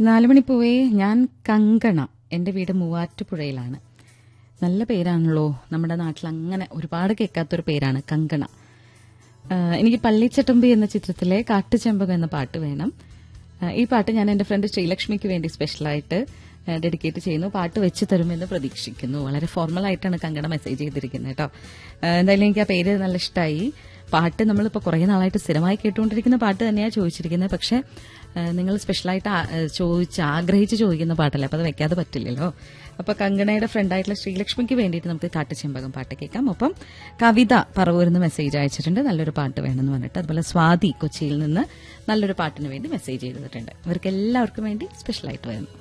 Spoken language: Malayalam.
നാലുമണിപ്പൂവേ ഞാൻ കങ്കണ എൻ്റെ വീട് മൂവാറ്റുപുഴയിലാണ് നല്ല പേരാണല്ലോ നമ്മുടെ നാട്ടിൽ അങ്ങനെ ഒരുപാട് കേൾക്കാത്തൊരു പേരാണ് കങ്കണ ആ, എനിക്ക് പള്ളിച്ചട്ടമ്പി എന്ന ചിത്രത്തിലെ കാട്ടുചെമ്പകം എന്ന പാട്ട് വേണം ആ, ഈ പാട്ട് ഞാൻ എൻ്റെ ഫ്രണ്ട് ശ്രീലക്ഷ്മിക്ക് വേണ്ടി സ്പെഷ്യലായിട്ട് ഡെഡിക്കേറ്റ് ചെയ്യുന്നു പാട്ട് വെച്ച് തരുമെന്ന് പ്രതീക്ഷിക്കുന്നു വളരെ ഫോർമൽ ആയിട്ടാണ് കങ്കണ മെസ്സേജ് ചെയ്തിരിക്കുന്നത് കേട്ടോ ആ, എന്തായാലും എനിക്ക് ആ പേര് നല്ല ഇഷ്ടമായി പാട്ട് നമ്മളിപ്പോൾ കുറേ നാളായിട്ട് സ്ഥിരമായി കേട്ടുകൊണ്ടിരിക്കുന്ന പാട്ട് തന്നെയാണ് ചോദിച്ചിരിക്കുന്നത് പക്ഷെ നിങ്ങൾ സ്പെഷ്യലായിട്ട് ആ- ആ, ചോദിച്ച് ആഗ്രഹിച്ച് ചോദിക്കുന്ന പാട്ടല്ലേ അപ്പോൾ അത് വെക്കാതെ പറ്റില്ലല്ലോ അപ്പോൾ കങ്കണയുടെ ഫ്രണ്ടായിട്ടുള്ള ശ്രീലക്ഷ്മിക്ക് വേണ്ടിയിട്ട് നമുക്ക് കാട്ടുചെമ്പകം പാട്ട് കേൾക്കാം ഒപ്പം കവിത പറവൂരിന്ന് മെസ്സേജ് അയച്ചിട്ടുണ്ട് നല്ലൊരു പാട്ട് വേണമെന്ന് പറഞ്ഞിട്ട് അതുപോലെ സ്വാതി കൊച്ചിയിൽ നിന്ന് നല്ലൊരു പാട്ടിന് വേണ്ടി മെസ്സേജ് ചെയ്തിട്ടുണ്ട് ഇവർക്ക് എല്ലാവർക്കും വേണ്ടി സ്പെഷ്യലായിട്ട് വരുന്നു